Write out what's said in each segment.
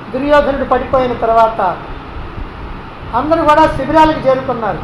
దుర్యోధనుడు పడిపోయిన తర్వాత అందరూ కూడా శిబిరాలకు చేరుకున్నారు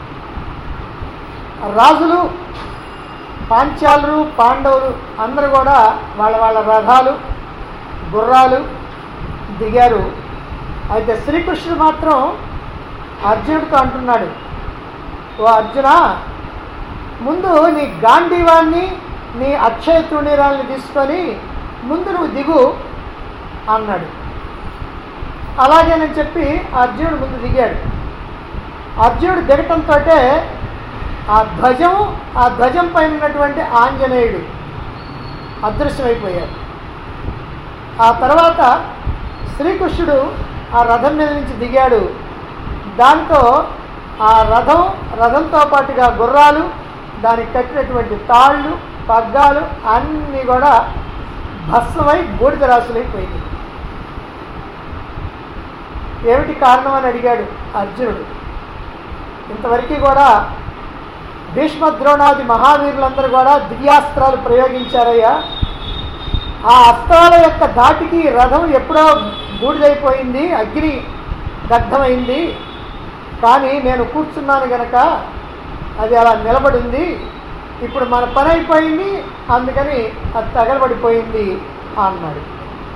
రాజులు పాంచాలు పాండవులు అందరూ కూడా వాళ్ళ వాళ్ళ రథాలు గుర్రాలు దిగారు అయితే శ్రీకృష్ణుడు మాత్రం అర్జునుడితో అంటున్నాడు ఓ అర్జున ముందు నీ గాంధీవాన్ని నీ అక్షయ తృణీరాల్ని తీసుకొని ముందు నువ్వు దిగు అన్నాడు అలాగేనని చెప్పి అర్జునుడు ముందు దిగాడు అర్జునుడు దిగటంతో ఆ ధ్వజం ఆ ధ్వజం పైన ఉన్నటువంటి ఆంజనేయుడు అదృశ్యమైపోయాడు ఆ తర్వాత శ్రీకృష్ణుడు ఆ రథం మీద నుంచి దిగాడు దాంతో ఆ రథం రథంతో పాటుగా గుర్రాలు దానికి కట్టినటువంటి తాళ్ళు పగ్గాలు అన్నీ కూడా భస్మమై బూడిద రాసులైపోయింది ఏమిటి కారణం అని అడిగాడు అర్జునుడు ఇంతవరకు కూడా భీష్మ ద్రోణాది మహావీరులందరూ కూడా దివ్యాస్త్రాలు ప్రయోగించారయ్యా ఆ అస్త్రాల యొక్క దాటికి రథం ఎప్పుడో బూడిదైపోయింది అగ్ని దగ్ధమైంది కానీ నేను కూర్చున్నాను గనక అది అలా నిలబడింది ఇప్పుడు మన పని అయిపోయింది అందుకని అది తగలబడిపోయింది అన్నాడు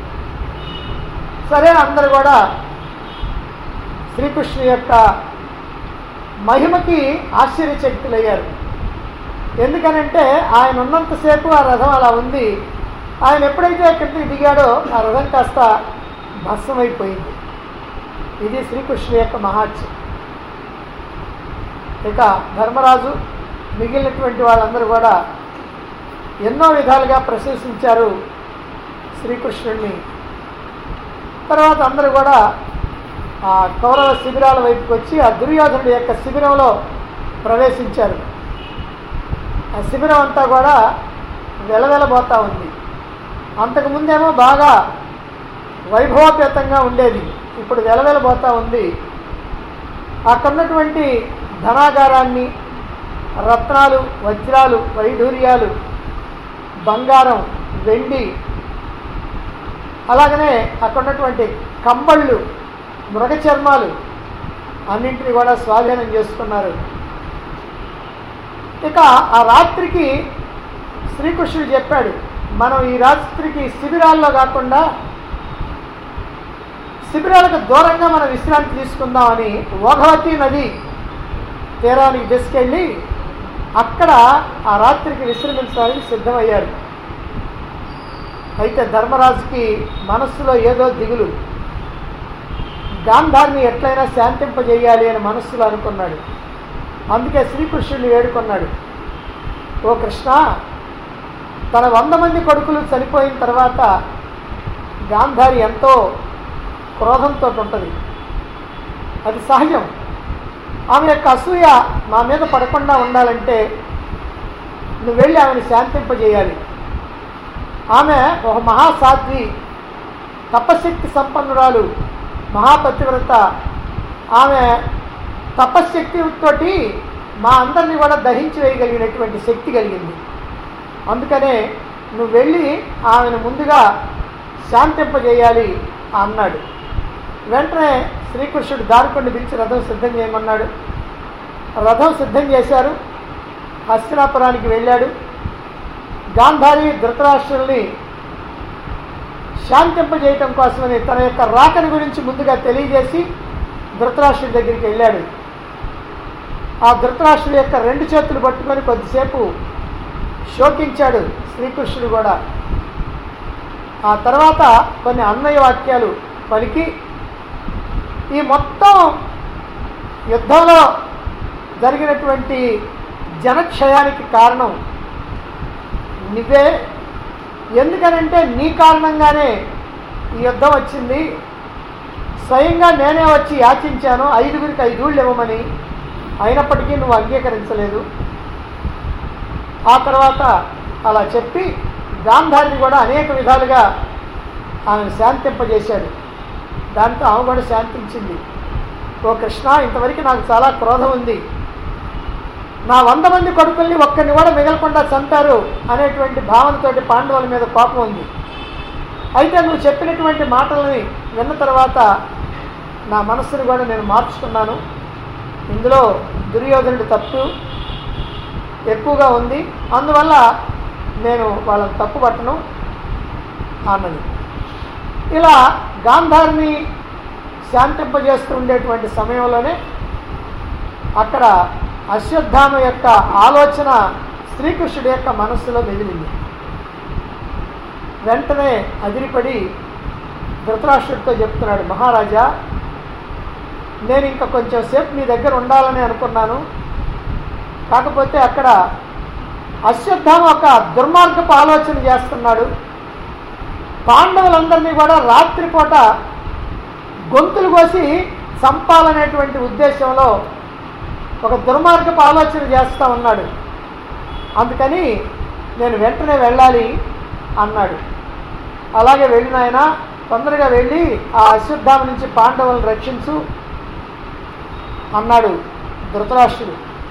సరే అందరు కూడా శ్రీకృష్ణు యొక్క మహిమకి ఆశ్చర్యచకితులయ్యారు ఎందుకనంటే ఆయన ఉన్నంతసేపు ఆ రథం అలా ఉంది ఆయన ఎప్పుడైతే కిందకి దిగాడో ఆ రథం కాస్త భస్మమైపోయింది ఇది శ్రీకృష్ణు యొక్క మహాత్యం ఇక ధర్మరాజు మిగిలినటువంటి వాళ్ళందరూ కూడా ఎన్నో విధాలుగా ప్రశంసించారు శ్రీకృష్ణుడిని తర్వాత అందరూ కూడా ఆ కౌరవ శిబిరాల వైపుకి వచ్చి ఆ దుర్యోధనుడి యొక్క శిబిరంలో ప్రవేశించారు ఆ శిబిరం అంతా కూడా వెలవెలబోతూ ఉంది అంతకుముందేమో బాగా వైభవపేతంగా ఉండేది ఇప్పుడు వెలవెలబోతూ ఉంది అక్కడ ఉన్నటువంటి ధనాగారాన్ని రత్నాలు వజ్రాలు వైఢూర్యాలు బంగారం వెండి అలాగనే అక్కడ ఉన్నటువంటి కంబళ్ళు మృగ చర్మాలు అన్నింటినీ కూడా స్వాధీనం చేసుకున్నారు ఇక ఆ రాత్రికి శ్రీకృష్ణుడు చెప్పాడు మనం ఈ రాత్రికి శిబిరాల్లో కాకుండా శిబిరాలకు దూరంగా మనం విశ్రాంతి తీసుకుందామని ఓఘవతి నది తీరానికి తీసుకెళ్ళి అక్కడ ఆ రాత్రికి విశ్రమించడానికి సిద్ధమయ్యారు అయితే ధర్మరాజుకి మనస్సులో ఏదో దిగులు గాంధార్ని ఎట్లయినా శాంతింపజేయాలి అని మనస్సులో అనుకున్నాడు అందుకే శ్రీకృష్ణుడిని వేడుకున్నాడు ఓ కృష్ణ తన వంద మంది కొడుకులు చనిపోయిన తర్వాత గాంధారి ఎంతో క్రోధంతో ఉంటుంది అది సహజం ఆమె యొక్క అసూయ మా మీద పడకుండా ఉండాలంటే నువ్వు వెళ్ళి ఆమెను శాంతింపజేయాలి ఆమె ఒక మహాసాధ్వి తపశక్తి సంపన్నురాలు మహాపతివ్రత ఆమె తపశ్శక్తితోటి మా అందరినీ కూడా దహించి వేయగలిగినటువంటి శక్తి కలిగింది అందుకనే నువ్వు వెళ్ళి ఆమెను ముందుగా శాంతింపజేయాలి అన్నాడు వెంటనే శ్రీకృష్ణుడు దారుకొండ పిలిచి రథం సిద్ధం చేయమన్నాడు రథం సిద్ధం చేశారు హస్తినాపురానికి వెళ్ళాడు గాంధారి ధృతరాష్ట్రుల్ని శాంతింపజేయటం కోసమని తన యొక్క రాకని గురించి ముందుగా తెలియజేసి ధృతరాష్ట్రుడి దగ్గరికి వెళ్ళాడు ఆ ధృతరాష్ట్రుడి యొక్క రెండు చేతులు పట్టుకొని కొద్దిసేపు శోకించాడు శ్రీకృష్ణుడు కూడా ఆ తర్వాత కొన్ని అన్నయ్య వాక్యాలు పలికి ఈ మొత్తం యుద్ధంలో జరిగినటువంటి జనక్షయానికి కారణం నువ్వే ఎందుకనంటే నీ కారణంగానే ఈ యుద్ధం వచ్చింది స్వయంగా నేనే వచ్చి యాచించాను ఐదుగురికి ఐదూళ్ళు ఇవ్వమని అయినప్పటికీ నువ్వు అంగీకరించలేదు ఆ తర్వాత అలా చెప్పి గాంధారిని కూడా అనేక విధాలుగా ఆమెను శాంతింపజేశాడు దాంతో ఆమె కూడా శాంతించింది ఓ కృష్ణ ఇంతవరకు నాకు చాలా క్రోధం ఉంది నా వంద మంది కొడుకుల్ని ఒక్కరిని కూడా మిగలకుండా చంపారు అనేటువంటి భావనతోటి పాండవుల మీద కోపం ఉంది అయితే నువ్వు చెప్పినటువంటి మాటలని విన్న తర్వాత నా మనస్సును కూడా నేను మార్చుకున్నాను ఇందులో దుర్యోధనుడి తప్పు ఎక్కువగా ఉంది అందువల్ల నేను వాళ్ళని తప్పు పట్టను అన్నది ఇలా గాంధారిని శాంతింపజేస్తూ ఉండేటువంటి సమయంలోనే అక్కడ అశ్వత్థామ యొక్క ఆలోచన శ్రీకృష్ణుడి యొక్క మనస్సులో మెదిలింది వెంటనే అదిరిపడి ధృతరాష్ట్రుడితో చెప్తున్నాడు మహారాజా నేను ఇంకా కొంచెం సేపు మీ దగ్గర ఉండాలని అనుకున్నాను కాకపోతే అక్కడ అశ్వత్థామ ఒక దుర్మార్గపు ఆలోచన చేస్తున్నాడు పాండవులందరినీ కూడా రాత్రిపూట గొంతులు కోసి చంపాలనేటువంటి ఉద్దేశంలో ఒక దుర్మార్గపు ఆలోచన చేస్తూ ఉన్నాడు అందుకని నేను వెంటనే వెళ్ళాలి అన్నాడు అలాగే వెళ్ళిన ఆయన తొందరగా వెళ్ళి ఆ అశ్వత్థామ నుంచి పాండవులను రక్షించు అన్నాడు ధృతరాష్ట్రుడు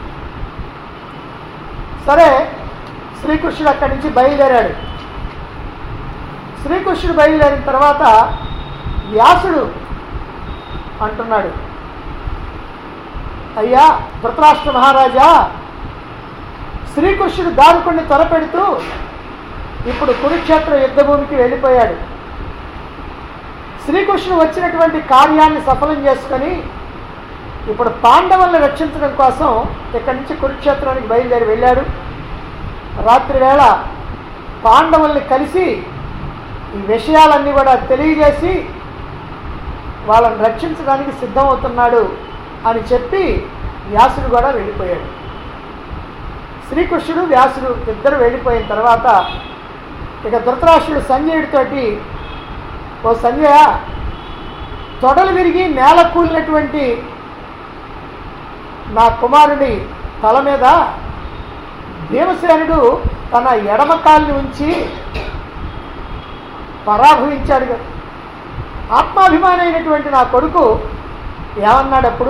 సరే శ్రీకృష్ణుడు అక్కడి నుంచి బయలుదేరాడు శ్రీకృష్ణుడు బయలుదేరిన తర్వాత వ్యాసుడు అంటున్నాడు అయ్యా ధృతరాష్ట్ర మహారాజా శ్రీకృష్ణుడు దారుకుని త్వరపెడుతూ ఇప్పుడు కురుక్షేత్ర యుద్ధభూమికి వెళ్ళిపోయాడు శ్రీకృష్ణుడు వచ్చినటువంటి కార్యాన్ని సఫలం చేసుకొని ఇప్పుడు పాండవుల్ని రక్షించడం కోసం ఇక్కడి నుంచి కురుక్షేత్రానికి బయలుదేరి వెళ్ళాడు రాత్రి వేళ పాండవుల్ని కలిసి ఈ విషయాలన్నీ కూడా తెలియజేసి వాళ్ళని రక్షించడానికి సిద్ధమవుతున్నాడు అని చెప్పి వ్యాసుడు కూడా వెళ్ళిపోయాడు శ్రీకృష్ణుడు వ్యాసుడు ఇద్దరు వెళ్ళిపోయిన తర్వాత ఇక ధృతరాష్ట్రుడు సంజయుడితోటి ఓ సంజయ తొడలు విరిగి నేల కూలినటువంటి నా కుమారుడి తల మీద భీమసేనుడు తన ఎడమ కాల్ని ఉంచి పరాభవించాడు కదా ఆత్మాభిమాని అయినటువంటి నా కొడుకు ఏమన్నాడప్పుడు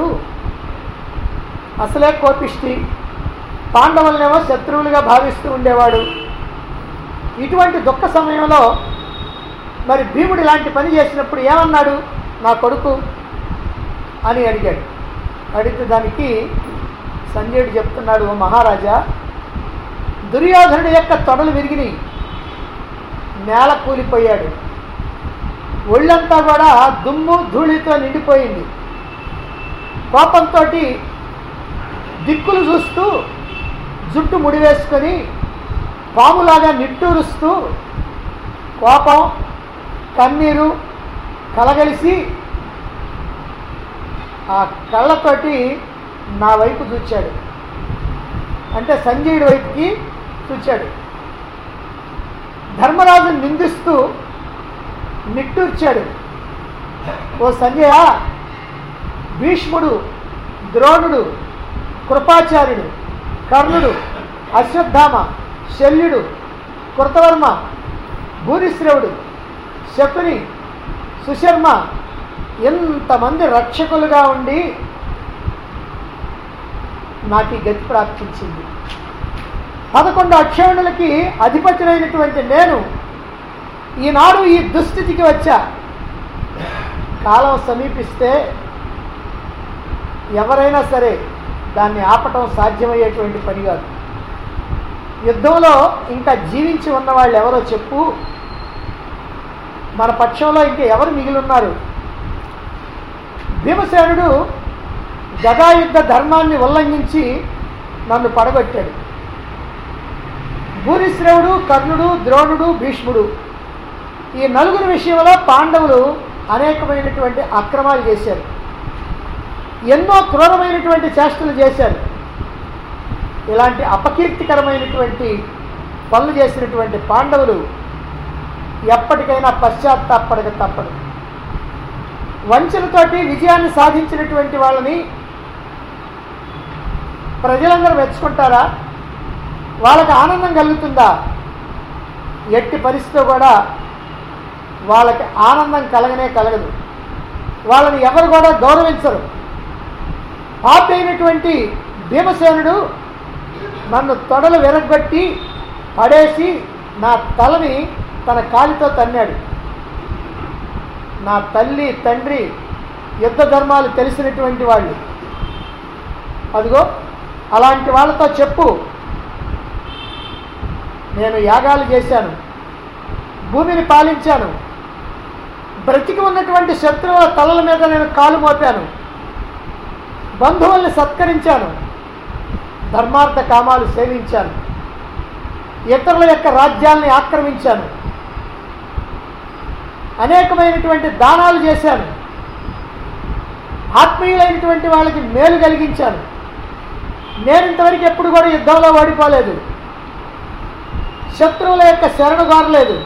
అసలే కోపిష్టి పాండవులనేమో శత్రువులుగా భావిస్తూ ఉండేవాడు ఇటువంటి దుఃఖ సమయంలో మరి భీముడు ఇలాంటి పని చేసినప్పుడు ఏమన్నాడు నా కొడుకు అని అడిగాడు అడిగితే దానికి సంజయుడు చెప్తున్నాడు ఓ మహారాజా దుర్యోధనుడి యొక్క తొడలు విరిగినాయి నేల కూలిపోయాడు ఒళ్ళంతా కూడా దుమ్ము ధూళితో నిండిపోయింది కోపంతో దిక్కులు చూస్తూ జుట్టు ముడివేసుకొని పాములాగా నిట్టూరుస్తూ కోపం కన్నీరు కలగలిసి ఆ కళ్ళతోటి నా వైపు చూచాడు అంటే సంజయుడి వైపుకి చూచాడు ధర్మరాజుని నిందిస్తూ నిట్టూర్చాడు ఓ సంజయ భీష్ముడు ద్రోణుడు కృపాచార్యుడు కర్ణుడు అశ్వత్థామ శల్యుడు కృతవర్మ భూరిశ్రవుడు శకుని సుశర్మ ఎంతమంది రక్షకులుగా ఉండి నాకు ఈ గతి ప్రాప్తించింది పదకొండు అక్షౌణులకి అధిపతులైనటువంటి నేను ఈనాడు ఈ దుస్థితికి వచ్చా కాలం సమీపిస్తే ఎవరైనా సరే దాన్ని ఆపటం సాధ్యమయ్యేటువంటి పని కాదు యుద్ధంలో ఇంకా జీవించి ఉన్న వాళ్ళు ఎవరో చెప్పు మన పక్షంలో ఇంకా ఎవరు మిగిలి ఉన్నారు భీమసేనుడు గదాయుద్ధ ధర్మాన్ని ఉల్లంఘించి నన్ను పడగొట్టాడు భూరిశ్రవుడు కర్ణుడు ద్రోణుడు భీష్ముడు ఈ నలుగురి విషయంలో పాండవులు అనేకమైనటువంటి అక్రమాలు చేశారు ఎన్నో క్రూరమైనటువంటి చేష్టలు చేశారు ఇలాంటి అపకీర్తికరమైనటువంటి పనులు చేసినటువంటి పాండవులు ఎప్పటికైనా పశ్చాత్తాపడక తప్పదు వంచనతోటి విజయాన్ని సాధించినటువంటి వాళ్ళని ప్రజలందరూ మెచ్చుకుంటారా వాళ్ళకి ఆనందం కలుగుతుందా ఎట్టి పరిస్థితిలో కూడా వాళ్ళకి ఆనందం కలగనే కలగదు వాళ్ళని ఎవరు కూడా గౌరవించరు పాపి అయినటువంటి భీమసేనుడు నన్ను తొడలు విరగొట్టి పడేసి నా తలని తన కాలితో తన్నాడు నా తల్లి తండ్రి యుద్ధ ధర్మాలు తెలిసినటువంటి వాళ్ళు అదిగో అలాంటి వాళ్ళతో చెప్పు నేను యాగాలు చేశాను భూమిని పాలించాను బ్రతికి ఉన్నటువంటి శత్రువుల తలల మీద నేను కాలు మోపాను బంధువుల్ని సత్కరించాను ధర్మార్థ కామాలు సేవించాను ఇతరుల యొక్క రాజ్యాల్ని ఆక్రమించాను అనేకమైనటువంటి దానాలు చేశాను ఆత్మీయులైనటువంటి వాళ్ళకి మేలు కలిగించాను నేను ఇంతవరకు ఎప్పుడు కూడా యుద్ధంలో ఓడిపోలేదు శత్రువుల యొక్క శరణు కోరలేదు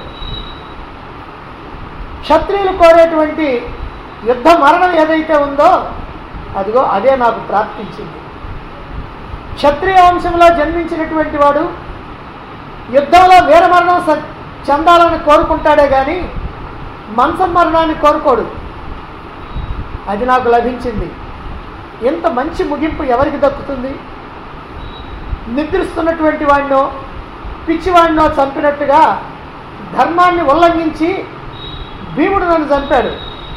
క్షత్రియులు కోరేటువంటి యుద్ధ మరణం ఏదైతే ఉందో అదిగో అదే నాకు ప్రాప్తించింది క్షత్రియ వంశంలో జన్మించినటువంటి వాడు యుద్ధంలో వీరమరణం స- చెందాలని కోరుకుంటాడే కానీ మంచం మరణాన్ని కోరుకోడు అది నాకు లభించింది ఇంత మంచి ముగింపు ఎవరికి దక్కుతుంది నిద్రిస్తున్నటువంటి వాడినో పిచ్చివాడినో చంపినట్టుగా ధర్మాన్ని ఉల్లంఘించి భీముడు నన్ను చంపాడు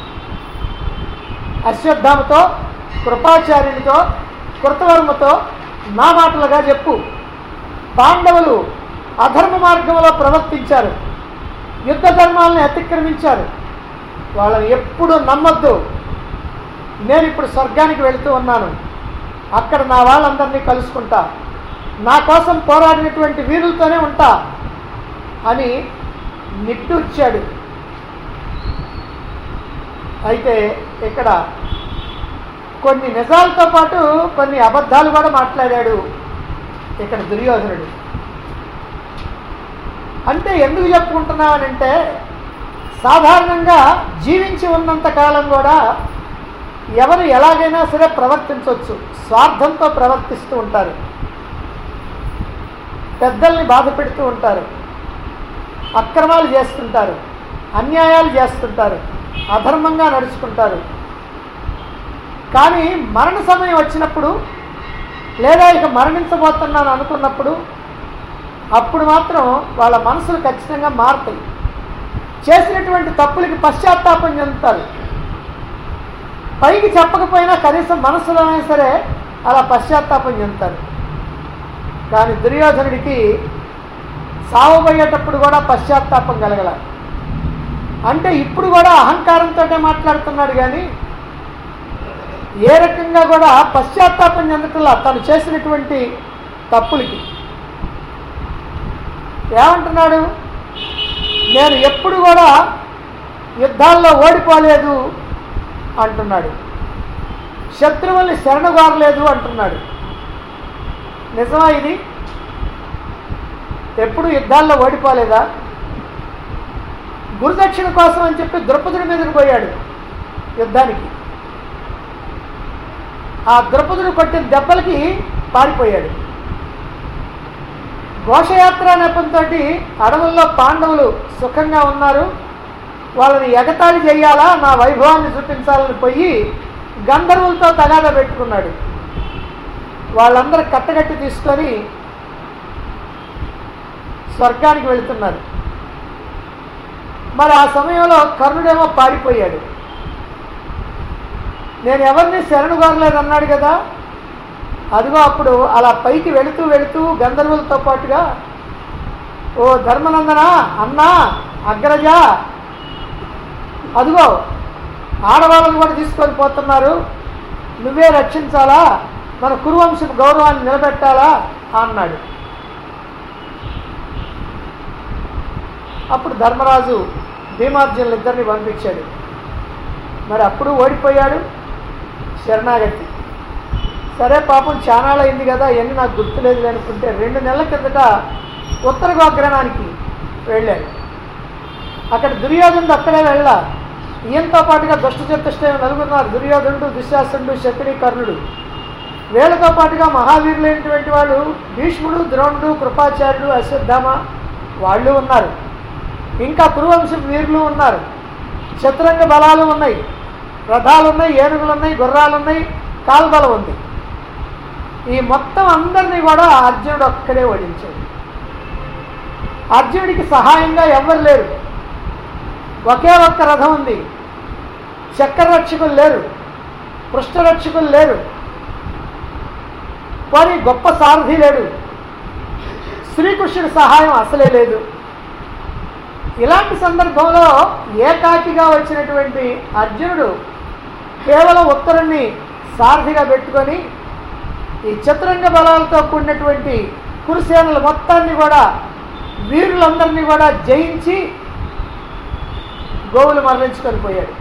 అశ్వత్థామతో కృపాచార్యునితో కృతవర్మతో నా మాటలుగా చెప్పు పాండవులు అధర్మ మార్గంలో ప్రవర్తించారు యుద్ధ ధర్మాలను అతిక్రమించారు వాళ్ళని ఎప్పుడు నమ్మొద్దు నేను ఇప్పుడు స్వర్గానికి వెళుతూ ఉన్నాను అక్కడ నా వాళ్ళందరినీ కలుసుకుంటా నా కోసం పోరాడినటువంటి వీరులతోనే ఉంటా అని నిట్టూర్చాడు అయితే ఇక్కడ కొన్ని నిజాలతో పాటు కొన్ని అబద్ధాలు కూడా మాట్లాడాడు ఇక్కడ దుర్యోధనుడు అంటే ఎందుకు చెప్పుకుంటున్నామనంటే సాధారణంగా జీవించి ఉన్నంత కాలం కూడా ఎవరు ఎలాగైనా సరే ప్రవర్తించవచ్చు స్వార్థంతో ప్రవర్తిస్తూ ఉంటారు పెద్దల్ని బాధ పెడుతూ ఉంటారు అక్రమాలు చేస్తుంటారు అన్యాయాలు చేస్తుంటారు అధర్మంగా నడుచుకుంటారు కానీ మరణ సమయం వచ్చినప్పుడు లేదా ఇక మరణించబోతున్నాను అనుకున్నప్పుడు అప్పుడు మాత్రం వాళ్ళ మనసులు ఖచ్చితంగా మారుతాయి చేసినటువంటి తప్పులకి పశ్చాత్తాపం చెందుతారు పైకి చెప్పకపోయినా కనీసం మనసులోనే సరే అలా పశ్చాత్తాపం చెందుతారు కానీ దుర్యోధనుడికి సావబోయేటప్పుడు కూడా పశ్చాత్తాపం కలగల అంటే ఇప్పుడు కూడా అహంకారంతో మాట్లాడుతున్నాడు కానీ ఏ రకంగా కూడా పశ్చాత్తాపం చెందటంలా తను చేసినటువంటి తప్పులకి ఏమంటున్నాడు నేను ఎప్పుడు కూడా యుద్ధాల్లో ఓడిపోలేదు అంటున్నాడు శత్రువుల్ని శరణుగారలేదు అంటున్నాడు నిజమా ఇది ఎప్పుడు యుద్ధాల్లో ఓడిపోలేదా గురుదక్షిణ కోసం అని చెప్పి ద్రౌపదుడి మీదకి పోయాడు యుద్ధానికి ఆ ద్రౌపదుడు కొట్టిన దెబ్బలకి పారిపోయాడు ఘోషయాత్ర నెపంతో అడవుల్లో పాండవులు సుఖంగా ఉన్నారు వాళ్ళని ఎగతాళి చేయాలా నా వైభవాన్ని చూపించాలని పోయి గంధర్వులతో తగాదా పెట్టుకున్నాడు వాళ్ళందరూ కట్టగట్టి తీసుకొని స్వర్గానికి వెళుతున్నారు మరి ఆ సమయంలో కర్ణుడేమో పారిపోయాడు నేను ఎవరిని శరణు కోరలేదు అన్నాడు కదా అదిగో అప్పుడు అలా పైకి వెళుతూ వెళుతూ గంధర్వులతో పాటుగా ఓ ధర్మనందన అన్నా అగ్రజ అదిగో ఆడవాళ్ళని కూడా తీసుకొని పోతున్నారు నువ్వే రక్షించాలా మన కురువంశపు గౌరవాన్ని నిలబెట్టాలా అన్నాడు అప్పుడు ధర్మరాజు భీమార్జునులు ఇద్దరిని పంపించాడు మరి అప్పుడు ఓడిపోయాడు శరణాగతి సరే పాపం చానాళ్ళు అయింది కదా అవన్నీ నాకు గుర్తులేదు అనుకుంటే రెండు నెలల కిందట ఉత్తర గోగ్రహణానికి వెళ్ళాడు అక్కడ దుర్యోధనుడు అక్కడే వెళ్ళ ఈయంతో పాటుగా దుష్ట చతుష్టయం నలుగురున్నారు దుర్యోధనుడు దుశ్శాసనుడు శకుని కర్ణుడు వీళ్ళతో పాటుగా మహావీరులైనటువంటి వాళ్ళు భీష్ముడు ద్రోణుడు కృపాచార్యుడు అశ్వత్థామ వాళ్ళు ఉన్నారు ఇంకా కురువంశం వీరులు ఉన్నారు చతురంగ బలాలు ఉన్నాయి రథాలు ఉన్నాయి ఏనుగులు ఉన్నాయి గుర్రాలు ఉన్నాయి కాల్బలం ఉంది ఈ మొత్తం అందరినీ కూడా అర్జునుడు ఒక్కడే ఓడించాడు అర్జునుడికి సహాయంగా ఎవ్వరు లేరు ఒకే ఒక్క రథం ఉంది చక్ర రక్షకులు లేరు పృష్ఠరక్షకులు లేరు కానీ గొప్ప సారథి లేడు శ్రీకృష్ణుడి సహాయం అసలే లేదు ఇలాంటి సందర్భంలో ఏకాకిగా వచ్చినటువంటి అర్జునుడు కేవలం ఉత్తరుణ్ణి సారథిగా పెట్టుకొని ఈ చతురంగ బలాలతో కూడినటువంటి కురుసేనల మొత్తాన్ని కూడా వీరులందరినీ కూడా జయించి గోవులు మరణించుకొని పోయాడు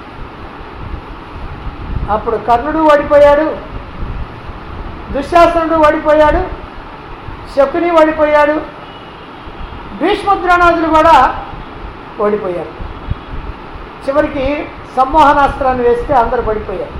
అప్పుడు కర్ణుడు ఓడిపోయాడు దుశ్శాసనుడు ఓడిపోయాడు శకుని ఓడిపోయాడు భీష్మద్రోణాదులు కూడా ఓడిపోయారు చివరికి సమ్మోహనాస్త్రాన్ని వేస్తే అందరు పడిపోయారు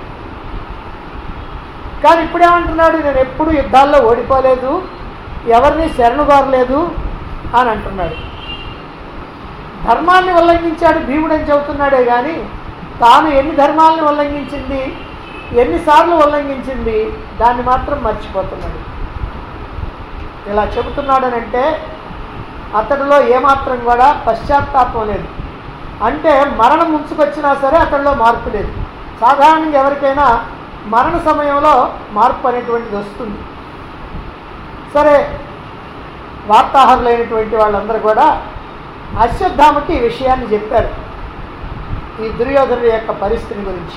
కానీ ఇప్పుడేమంటున్నాడు నేను ఎప్పుడు యుద్ధాల్లో ఓడిపోలేదు ఎవరిని శరణు కోరలేదు అని అంటున్నాడు ధర్మాన్ని ఉల్లంఘించాడు భీముడు అని చెబుతున్నాడే కానీ తాను ఎన్ని ధర్మాలను ఉల్లంఘించింది ఎన్నిసార్లు ఉల్లంఘించింది దాన్ని మాత్రం మర్చిపోతున్నాడు ఇలా చెబుతున్నాడనంటే అతడిలో ఏమాత్రం కూడా పశ్చాత్తాపం లేదు అంటే మరణం ముంచుకొచ్చినా సరే అతడిలో మార్పు లేదు సాధారణంగా ఎవరికైనా మరణ సమయంలో మార్పు అనేటువంటిది వస్తుంది సరే వార్తాహరులైనటువంటి వాళ్ళందరూ కూడా అశ్వత్థామకి ఈ విషయాన్ని చెప్పారు ఈ దుర్యోధనుడి యొక్క పరిస్థితి గురించి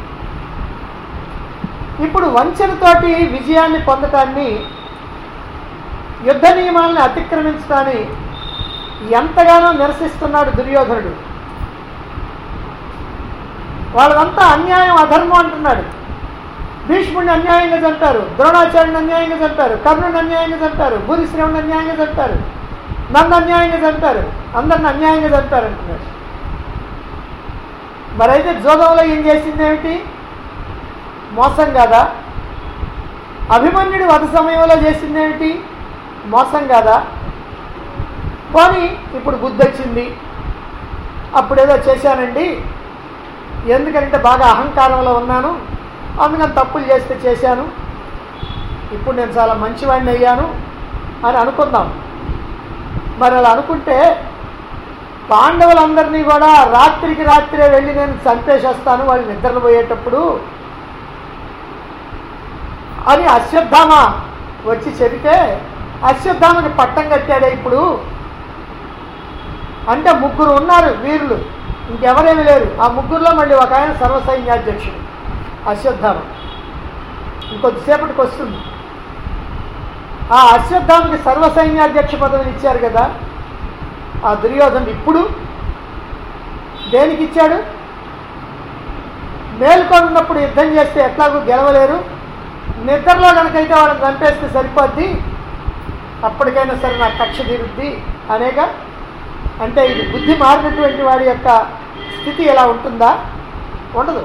ఇప్పుడు వంచనతోటి విజయాన్ని పొందటాన్ని యుద్ధ నియమాలను అతిక్రమించడాన్ని ఎంతగానో నిరసిస్తున్నాడు దుర్యోధనుడు వాళ్ళంతా అన్యాయం అధర్మం అంటున్నాడు భీష్ముడిని అన్యాయంగా చంపారు ద్రోణాచార్యుని అన్యాయంగా చంపారు కర్ణుని అన్యాయంగా చంపారు భూరిశ్రవుని అన్యాయంగా చంపారు నన్ను అన్యాయంగా చంపారు అందరిని అన్యాయంగా చంపారు అంటున్నాడు మరైతే జోగంలో ఏం చేసింది ఏమిటి మోసం కాదా అభిమన్యుడి వధ సమయంలో చేసింది ఏమిటి మోసం కాదా పోనీ ఇప్పుడు బుద్ధి వచ్చింది అప్పుడేదో చేశానండి ఎందుకంటే బాగా అహంకారంలో ఉన్నాను అందుకని తప్పులు చేస్తే చేశాను ఇప్పుడు నేను చాలా మంచివాడిని అయ్యాను అని అనుకుందాం మరి అలా అనుకుంటే పాండవులందరినీ కూడా రాత్రికి రాత్రే వెళ్ళి నేను చంపేసేస్తాను వాళ్ళు నిద్రలు పోయేటప్పుడు అని అశ్వత్థామ వచ్చి చెబితే అశ్వత్థామకి పట్టం కట్టాడే ఇప్పుడు అంటే ముగ్గురు ఉన్నారు వీరులు ఇంకెవరేమీ లేరు ఆ ముగ్గురులో మళ్ళీ ఒక ఆయన సర్వసైన్యాధ్యక్షుడు అశ్వత్థామ ఇంకొద్దిసేపటికి వస్తుంది ఆ అశ్వత్థామకి సర్వసైన్యాధ్యక్ష పదవిని ఇచ్చారు కదా ఆ దుర్యోధనుడు ఇప్పుడు దేనికి ఇచ్చాడు మేల్కొని ఉన్నప్పుడు యుద్ధం చేస్తే ఎట్లాగూ గెలవలేరు నిద్రలో కనుకైతే వాళ్ళని చంపేస్తే సరిపోద్ది అప్పటికైనా సరే నాకు కక్ష తీరుద్ది అనేగా అంటే ఇది బుద్ధి మారినటువంటి వాడి యొక్క స్థితి ఎలా ఉంటుందా ఉండదు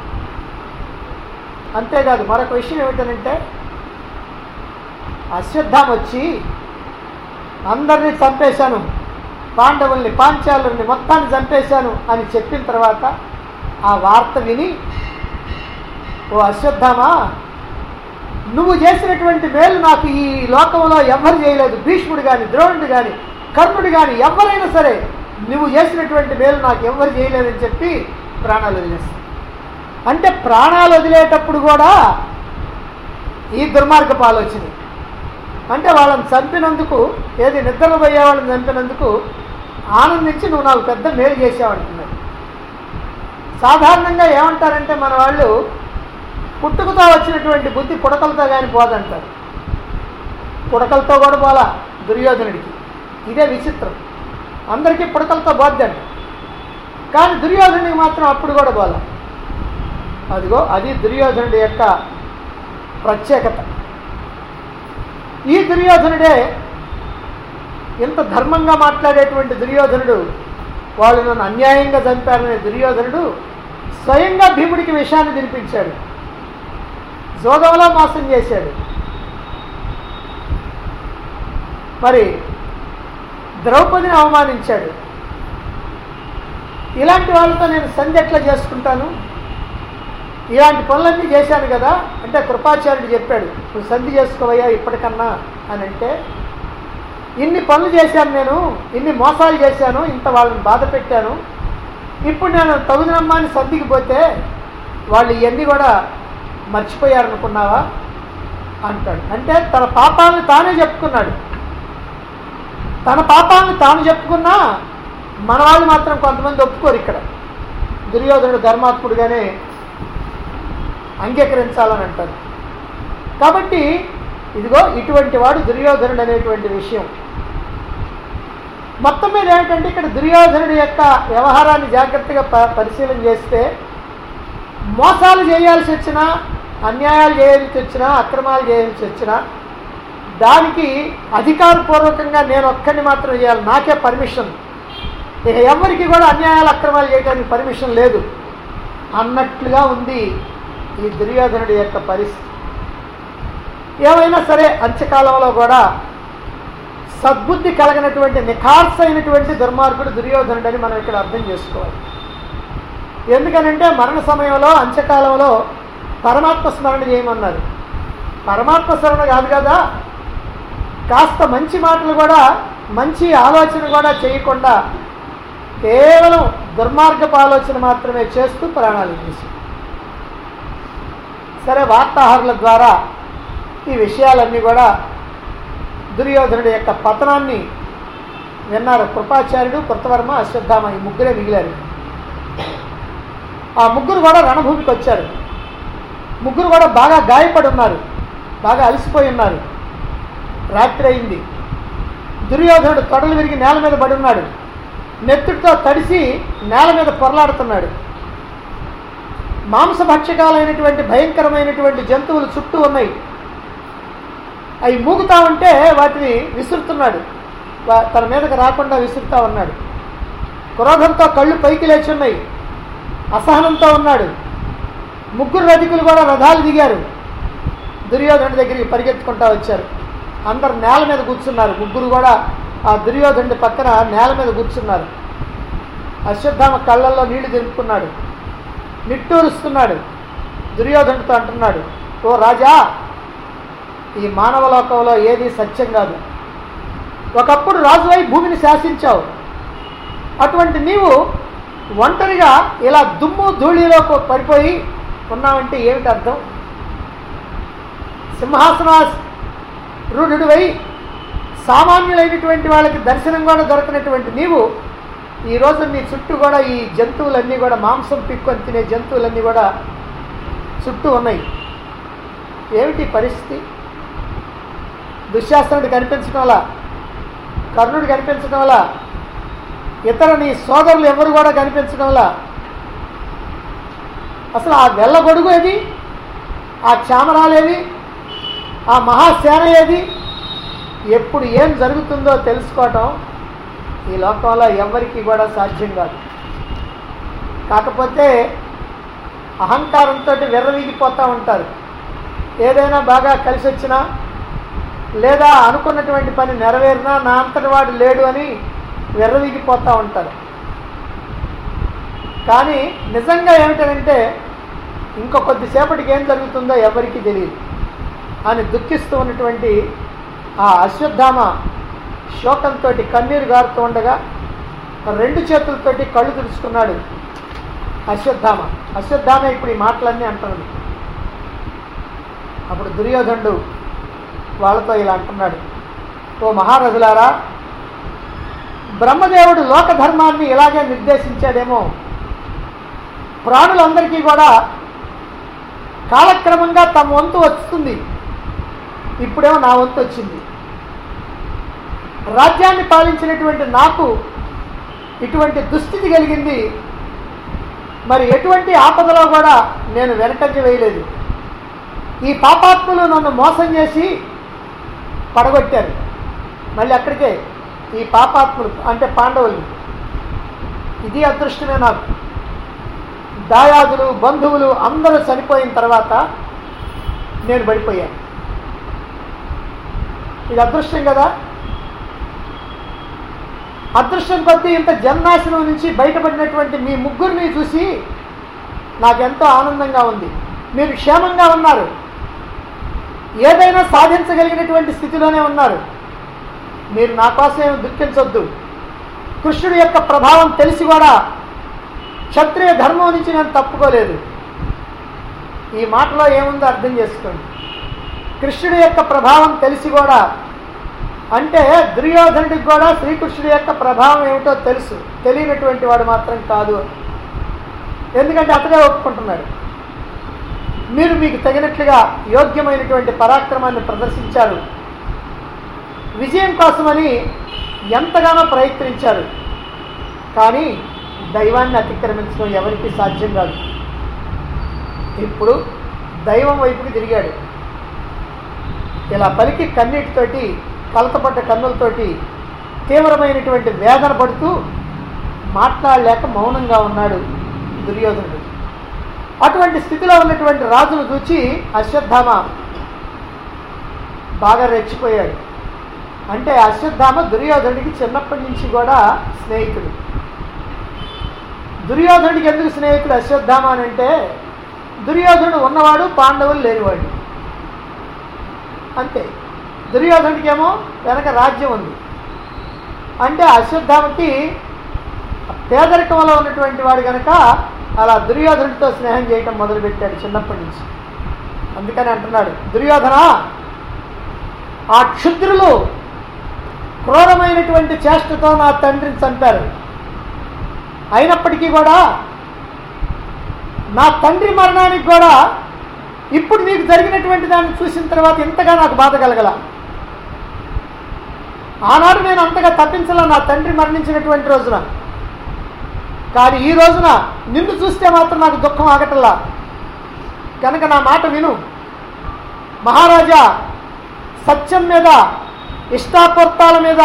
అంతేకాదు మరొక విషయం ఏమిటనంటే అశ్వత్థామ వచ్చి అందరినీ చంపేశాను పాండవుల్ని పాంచాలుల్ని మొత్తాన్ని చంపేశాను అని చెప్పిన తర్వాత ఆ వార్త విని ఓ అశ్వత్థామా నువ్వు చేసినటువంటి మేలు నాకు ఈ లోకంలో ఎవ్వరు చేయలేదు భీష్ముడు కానీ ద్రోణుడు కానీ కర్ణుడు కానీ ఎవరైనా సరే నువ్వు చేసినటువంటి మేలు నాకు ఎవ్వరు చేయలేదని చెప్పి ప్రాణాలు వదిలేస్తాను అంటే ప్రాణాలు వదిలేటప్పుడు కూడా ఈ దుర్మార్గపు ఆలోచన అంటే వాళ్ళని చంపినందుకు ఏది నిద్రలో పోయే వాళ్ళని చంపినందుకు ఆనందించి నువ్వు నాకు పెద్ద మేలు చేసావంటున్నాడు సాధారణంగా ఏమంటారంటే మన వాళ్ళు పుట్టుకతో వచ్చినటువంటి బుద్ధి పుడకలతో కానీ పోదంటారు పుడకలతో కూడా పోలా దుర్యోధనుడికి ఇదే విచిత్రం అందరికీ పుడకలతో పోద్దండి కానీ దుర్యోధనుడికి మాత్రం అప్పుడు కూడా పోలా అదిగో అది దుర్యోధనుడి యొక్క ప్రత్యేకత ఈ దుర్యోధనుడే ఇంత ధర్మంగా మాట్లాడేటువంటి దుర్యోధనుడు వాళ్ళు నన్ను అన్యాయంగా చంపారనే దుర్యోధనుడు స్వయంగా భీముడికి విషయాన్ని వినిపించాడు జోగంలో మోసం చేశాడు మరి ద్రౌపదిని అవమానించాడు ఇలాంటి వాళ్ళతో నేను సంధి ఎట్లా చేసుకుంటాను ఇలాంటి పనులన్నీ చేశాను కదా అంటే కృపాచార్యుడు చెప్పాడు నువ్వు సంధి చేసుకోవయ్యా ఇప్పటికన్నా అని అంటే ఇన్ని పనులు చేశాను నేను ఇన్ని మోసాలు చేశాను ఇంత వాళ్ళని బాధ పెట్టాను ఇప్పుడు నేను తగుదనమ్మాని సర్దికి పోతే వాళ్ళు ఇవన్నీ కూడా మర్చిపోయారనుకున్నావా అంటాడు అంటే తన పాపాలను తానే చెప్పుకున్నాడు తన పాపాలను తాను చెప్పుకున్నా మన వాళ్ళు మాత్రం కొంతమంది ఒప్పుకోరు ఇక్కడ దుర్యోధనుడు ధర్మాత్ముడుగానే అంగీకరించాలని అంటారు కాబట్టి ఇదిగో ఇటువంటి వాడు దుర్యోధనుడు అనేటువంటి విషయం మొత్తం మీద ఏమిటంటే ఇక్కడ దుర్యోధనుడి యొక్క వ్యవహారాన్ని జాగ్రత్తగా ప- పరిశీలన చేస్తే మోసాలు చేయాల్సి వచ్చినా అన్యాయాలు చేయాల్సి వచ్చినా అక్రమాలు చేయాల్సి వచ్చినా దానికి అధికారపూర్వకంగా నేను ఒక్కడిని మాత్రం చేయాలి నాకే పర్మిషన్ ఇక ఎవరికి కూడా అన్యాయాలు అక్రమాలు చేయడానికి పర్మిషన్ లేదు అన్నట్లుగా ఉంది ఈ దుర్యోధనుడి యొక్క పరిస్థితి ఏమైనా సరే అంత్యకాలంలో కూడా సద్బుద్ధి కలిగినటువంటి నిఖార్సైనటువంటి దుర్మార్గుడు దుర్యోధనుడని మనం ఇక్కడ అర్థం చేసుకోవాలి ఎందుకనంటే మరణ సమయంలో అంత్యకాలంలో పరమాత్మ స్మరణ చేయమన్నారు పరమాత్మ స్మరణ కాదు కదా కాస్త మంచి మాటలు కూడా మంచి ఆలోచన కూడా చేయకుండా కేవలం దుర్మార్గపు ఆలోచన మాత్రమే చేస్తూ ప్రాణాలు తీసి సరే వార్తాహరుల ద్వారా ఈ విషయాలన్నీ కూడా దుర్యోధనుడి యొక్క పతనాన్ని విన్నారు కృపాచార్యుడు కృతవర్మ అశ్వత్థామ ఈ ముగ్గురే మిగిలారు ఆ ముగ్గురు కూడా రణభూమికి వచ్చారు ముగ్గురు కూడా బాగా గాయపడి ఉన్నారు బాగా అలసిపోయి ఉన్నారు రాత్రి అయింది దుర్యోధనుడు తొడలు విరిగి నేల మీద పడి ఉన్నాడు నెత్తుడితో తడిసి నేల మీద పొరలాడుతున్నాడు మాంసభక్షకాలైనటువంటి భయంకరమైనటువంటి జంతువులు చుట్టూ ఉన్నాయి అవి మూగుతా ఉంటే వాటిని విసురుతున్నాడు వా- తన మీదకి రాకుండా విసురుతా ఉన్నాడు క్రోధంతో కళ్ళు పైకి లేచి ఉన్నాయి అసహనంతో ఉన్నాడు ముగ్గురు రధికులు కూడా రథాలు దిగారు దుర్యోధనుడి దగ్గరికి పరిగెత్తుకుంటా వచ్చారు అందరు నేల మీద కూర్చున్నారు ముగ్గురు కూడా ఆ దుర్యోధనుడి పక్కన నేల మీద కూర్చున్నారు అశ్వత్థామ కళ్ళల్లో నీళ్లు దింపుకున్నాడు నిట్టూరుస్తున్నాడు దుర్యోధనుడితో అంటున్నాడు ఓ రాజా ఈ మానవ లోకంలో ఏది సత్యం కాదు ఒకప్పుడు రాజువై భూమిని శాసించావు అటువంటి నీవు ఒంటరిగా ఇలా దుమ్ము ధూళిలో పడిపోయి ఉన్నావంటే ఏమిటి అర్థం సింహాసనా రూఢుడివై సామాన్యులైనటువంటి వాళ్ళకి దర్శనం కూడా దొరకనటువంటి నీవు ఈరోజు నీ చుట్టూ కూడా ఈ జంతువులన్నీ కూడా మాంసం పిక్కొని తినే జంతువులన్నీ కూడా చుట్టూ ఉన్నాయి ఏమిటి పరిస్థితి దుశ్శాసనుడు కనిపించడం వల్ల కర్ణుడు కనిపించడం వల్ల ఇతర నీ సోదరులు ఎవరు కూడా కనిపించడం వల్ల అసలు ఆ వెళ్ళగొడుగు ఏది ఆ చామరాలేవి ఆ మహాసేన ఏది ఎప్పుడు ఏం జరుగుతుందో తెలుసుకోవటం ఈ లోకంలో ఎవరికి కూడా సాధ్యం కాదు కాకపోతే అహంకారంతో విర్రవీగిపోతూ ఉంటారు ఏదైనా బాగా కలిసి వచ్చినా లేదా అనుకున్నటువంటి పని నెరవేరినా నా అంతటి వాడు లేడు అని విర్రవీగిపోతూ ఉంటారు కానీ నిజంగా ఏమిటంటే ఇంకో కొద్దిసేపటికి ఏం జరుగుతుందో ఎవరికీ తెలియదు అని దుఃఖిస్తూ ఉన్నటువంటి ఆ అశ్వత్థామ శోకంతో కన్నీరు గారుతూ ఉండగా రెండు చేతులతోటి కళ్ళు తుడుచుకున్నాడు అశ్వత్థామ అశ్వత్థామ ఇప్పుడు ఈ మాటలన్నీ అంటున్నది అప్పుడు దుర్యోధనుడు వాళ్ళతో ఇలా అంటున్నాడు ఓ మహారథులారా బ్రహ్మదేవుడు లోక ధర్మాన్ని ఇలాగే నిర్దేశించాడేమో ప్రాణులందరికీ కూడా కాలక్రమంగా తమ వంతు వస్తుంది ఇప్పుడేమో నా వంతు వచ్చింది రాజ్యాన్ని పాలించినటువంటి నాకు ఇటువంటి దుస్థితి కలిగింది మరి ఎటువంటి ఆపదలో కూడా నేను వెనకంజ వేయలేదు ఈ పాపాత్ములు నన్ను మోసం చేసి పడగొట్టారు మళ్ళీ అక్కడికే ఈ పాపాత్ములు అంటే పాండవులు ఇది అదృష్టమే నాకు దాయాదులు బంధువులు అందరూ చనిపోయిన తర్వాత నేను పడిపోయాను ఇది అదృష్టం కదా అదృష్టం కొద్దీ ఇంత జన్మాశనం నుంచి బయటపడినటువంటి మీ ముగ్గురిని చూసి నాకెంతో ఆనందంగా ఉంది మీరు క్షేమంగా ఉన్నారు ఏదైనా సాధించగలిగినటువంటి స్థితిలోనే ఉన్నారు మీరు నా కోసం ఏమి దుఃఖించొద్దు కృష్ణుడి యొక్క ప్రభావం తెలిసి కూడా క్షత్రియ ధర్మం నుంచి నేను తప్పుకోలేదు ఈ మాటలో ఏముందో అర్థం చేసుకోండి కృష్ణుడి యొక్క ప్రభావం తెలిసి కూడా అంటే దుర్యోధనుడికి కూడా శ్రీకృష్ణుడి యొక్క ప్రభావం ఏమిటో తెలుసు తెలియనటువంటి వాడు మాత్రం కాదు ఎందుకంటే అతడే ఒప్పుకుంటున్నాడు మీరు మీకు తగినట్లుగా యోగ్యమైనటువంటి పరాక్రమాన్ని ప్రదర్శించారు విజయం కోసమని ఎంతగానో ప్రయత్నించారు కానీ దైవాన్ని అతిక్రమించడం ఎవరికీ సాధ్యం కాదు ఇప్పుడు దైవం వైపుకి తిరిగాడు ఇలా పలికి కన్నీటితోటి కలతపడ్డ కన్నులతోటి తీవ్రమైనటువంటి వేదన పడుతూ మాట్లాడలేక మౌనంగా ఉన్నాడు దుర్యోధనుడు అటువంటి స్థితిలో ఉన్నటువంటి రాజును చూచి అశ్వత్థామ బాగా రెచ్చిపోయాడు అంటే అశ్వత్థామ దుర్యోధనుడికి చిన్నప్పటి నుంచి కూడా స్నేహితుడు దుర్యోధనుడికి ఎందుకు స్నేహితుడు అశ్వత్థామ అని అంటే దుర్యోధనుడు ఉన్నవాడు పాండవులు లేనివాడు అంతే దుర్యోధనుడికి ఏమో వెనక రాజ్యం ఉంది అంటే అశ్వత్థామకి పేదరికంలో ఉన్నటువంటి వాడు కనుక అలా దుర్యోధనుడితో స్నేహం చేయటం మొదలుపెట్టాడు చిన్నప్పటి నుంచి అందుకని అంటున్నాడు దుర్యోధన ఆ క్షుద్రులు క్రూరమైనటువంటి చేష్టతో నా తండ్రిని చంపారు అయినప్పటికీ కూడా నా తండ్రి మరణానికి కూడా ఇప్పుడు నీకు జరిగినటువంటి దాన్ని చూసిన తర్వాత ఇంతగా నాకు బాధ కలగల ఆనాడు నేను అంతగా తప్పించలా నా తండ్రి మరణించినటువంటి రోజున కానీ ఈ రోజున నిన్ను చూస్తే మాత్రం నాకు దుఃఖం ఆగటల్లా కనుక నా మాట విను మహారాజా సత్యం మీద ఇష్టాపూర్తాల మీద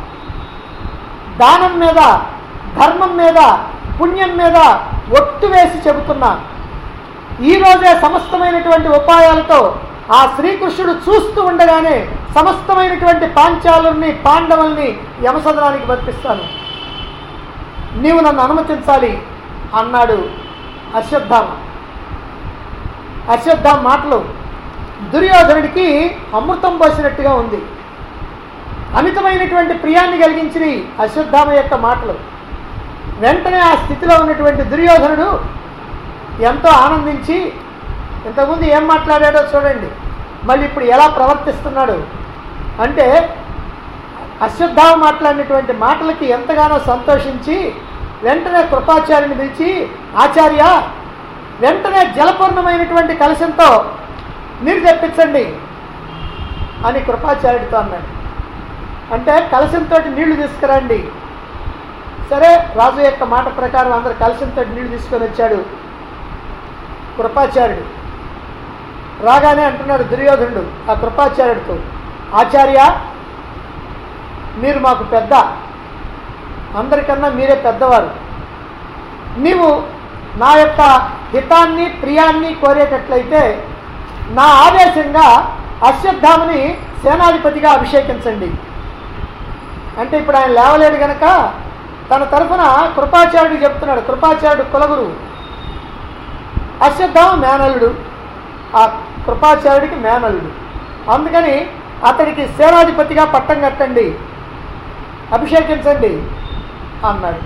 దానం మీద ధర్మం మీద పుణ్యం మీద ఒట్టు వేసి చెబుతున్నా ఈ రోజే సమస్తమైనటువంటి ఉపాయాలతో ఆ శ్రీకృష్ణుడు చూస్తూ ఉండగానే సమస్తమైనటువంటి పాంచాలుల్ని పాండవుల్ని యమసదనానికి పంపిస్తాను నీవు నన్ను అనుమతించాలి అన్నాడు అశ్వత్థామ అశ్వత్థామ మాటలు దుర్యోధనుడికి అమృతం పోసినట్టుగా ఉంది అమితమైనటువంటి ప్రియాన్ని కలిగించిన అశ్వత్థామ యొక్క మాటలు వెంటనే ఆ స్థితిలో ఉన్నటువంటి దుర్యోధనుడు ఎంతో ఆనందించి ఇంతకుముందు ఏం మాట్లాడాడో చూడండి మళ్ళీ ఇప్పుడు ఎలా ప్రవర్తిస్తున్నాడు అంటే అశ్వత్థామ మాట్లాడినటువంటి మాటలకి ఎంతగానో సంతోషించి వెంటనే కృపాచార్యుని పిలిచి ఆచార్య వెంటనే జలపూర్ణమైనటువంటి కలశంతో నీరు తెప్పించండి అని కృపాచార్యుడితో అన్నాడు అంటే కలశంతో నీళ్లు తీసుకురండి సరే రాజు యొక్క మాట ప్రకారం అందరు కలశంతో నీళ్లు తీసుకొని వచ్చాడు కృపాచార్యుడు రాగానే అంటున్నాడు దుర్యోధనుడు ఆ కృపాచార్యుడితో ఆచార్య మీరు మాకు పెద్ద అందరికన్నా మీరే పెద్దవారు నీవు నా యొక్క హితాన్ని ప్రియాన్ని కోరేటట్లయితే నా ఆదేశంగా అశ్వత్థామని సేనాధిపతిగా అభిషేకించండి అంటే ఇప్పుడు ఆయన లేవలేడు గనక తన తరఫున కృపాచార్యుడికి చెప్తున్నాడు కృపాచార్యుడు కులగురు అశ్వత్థామ మేనల్లుడు ఆ కృపాచార్యుడికి మేనల్లుడు అందుకని అతడికి సేనాధిపతిగా పట్టం కట్టండి అభిషేకించండి అన్నాడు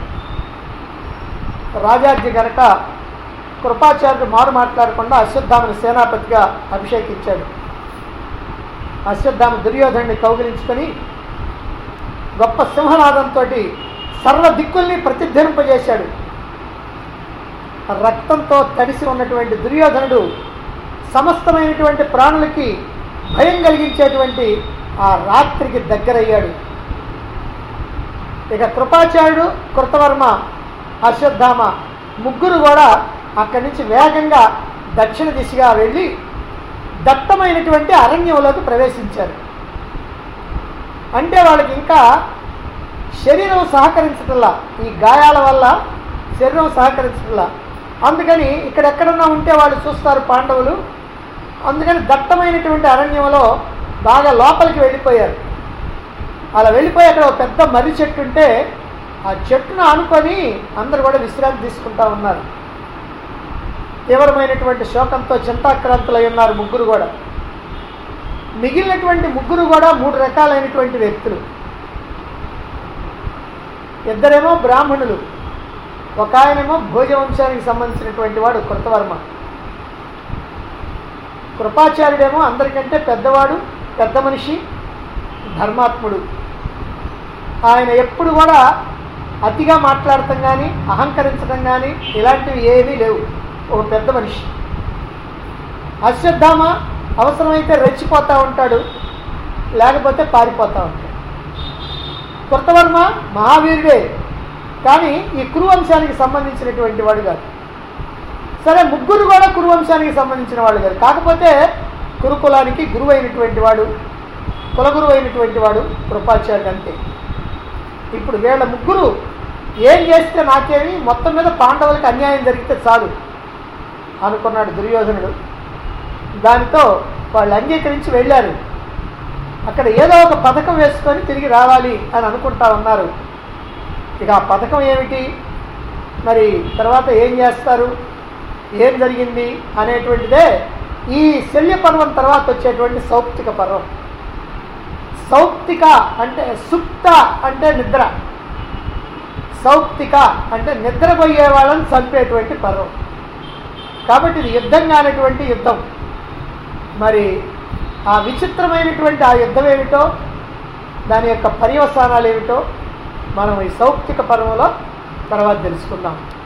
రాజాజీ గనక కృపాచార్యుడు మారు మాట్లాడకుండా అశ్వత్థామని సేనాపతిగా అభిషేకించాడు అశ్వత్థామ దుర్యోధనుని కౌగిలించుకొని గొప్ప సింహనాదంతో సర్వ దిక్కుల్ని ప్రతిధ్వనింపజేశాడు రక్తంతో తడిసి ఉన్నటువంటి దుర్యోధనుడు సమస్తమైనటువంటి ప్రాణులకి భయం కలిగించేటువంటి ఆ రాత్రికి దగ్గరయ్యాడు ఇక కృపాచార్యుడు కృతవర్మ అశ్వత్థామ ముగ్గురు కూడా అక్కడి నుంచి వేగంగా దక్షిణ దిశగా వెళ్ళి దట్టమైనటువంటి అరణ్యంలోకి ప్రవేశించారు అంటే వాళ్ళకి ఇంకా శరీరం సహకరించటంలా ఈ గాయాల వల్ల శరీరం సహకరించటంలా అందుకని ఇక్కడ ఎక్కడన్నా ఉంటే వాళ్ళు చూస్తారు పాండవులు అందుకని దట్టమైనటువంటి అరణ్యంలో బాగా లోపలికి వెళ్ళిపోయారు అలా వెళ్ళిపోయి అక్కడ ఒక పెద్ద మర్రి చెట్టు ఉంటే ఆ చెట్టును ఆనుకొని అందరు కూడా విశ్రాంతి తీసుకుంటా ఉన్నారు తీవ్రమైనటువంటి శోకంతో చింతాక్రాంతులై ఉన్నారు ముగ్గురు కూడా మిగిలినటువంటి ముగ్గురు కూడా మూడు రకాలైనటువంటి వ్యక్తులు ఇద్దరేమో బ్రాహ్మణులు ఒక ఆయనేమో భోజ వంశానికి సంబంధించినటువంటి వాడు కృతవర్మ కృపాచార్యుడేమో అందరికంటే పెద్దవాడు పెద్ద మనిషి ధర్మాత్ముడు ఆయన ఎప్పుడు కూడా అతిగా మాట్లాడటం కానీ అహంకరించడం కానీ ఇలాంటివి ఏమీ లేవు ఒక పెద్ద మనిషి అశ్వత్థామ అవసరమైతే రెచ్చిపోతూ ఉంటాడు లేకపోతే పారిపోతూ ఉంటాడు కృతవర్మ మహావీరుడే కానీ ఈ కురువంశానికి సంబంధించినటువంటి వాడు కాదు సరే ముగ్గురు కూడా కురువంశానికి సంబంధించిన వాడు కాదు కాకపోతే కురుకులానికి గురువు అయినటువంటి వాడు కులగురువు అయినటువంటి వాడు కృపాచార్యుడు అంతే ఇప్పుడు వీళ్ళ ముగ్గురు ఏం చేస్తే నాకేమి మొత్తం మీద పాండవులకి అన్యాయం జరిగితే చాలు అనుకున్నాడు దుర్యోధనుడు దానితో వాళ్ళు అంగీకరించి వెళ్ళారు అక్కడ ఏదో ఒక పథకం వేసుకొని తిరిగి రావాలి అని అనుకుంటా ఉన్నారు ఇక ఆ పథకం ఏమిటి మరి తర్వాత ఏం చేస్తారు ఏం జరిగింది అనేటువంటిదే ఈ శల్య పర్వం తర్వాత వచ్చేటువంటి సౌప్తిక పర్వం సౌప్తిక అంటే సుప్త అంటే నిద్ర సౌప్తిక అంటే నిద్రపోయే వాళ్ళని చంపేటువంటి పర్వం కాబట్టి ఇది యుద్ధం కానటువంటి యుద్ధం మరి ఆ విచిత్రమైనటువంటి ఆ యుద్ధం ఏమిటో దాని యొక్క పర్యవసానాలు ఏమిటో మనం ఈ సౌప్తిక పర్వంలో తర్వాత తెలుసుకుందాం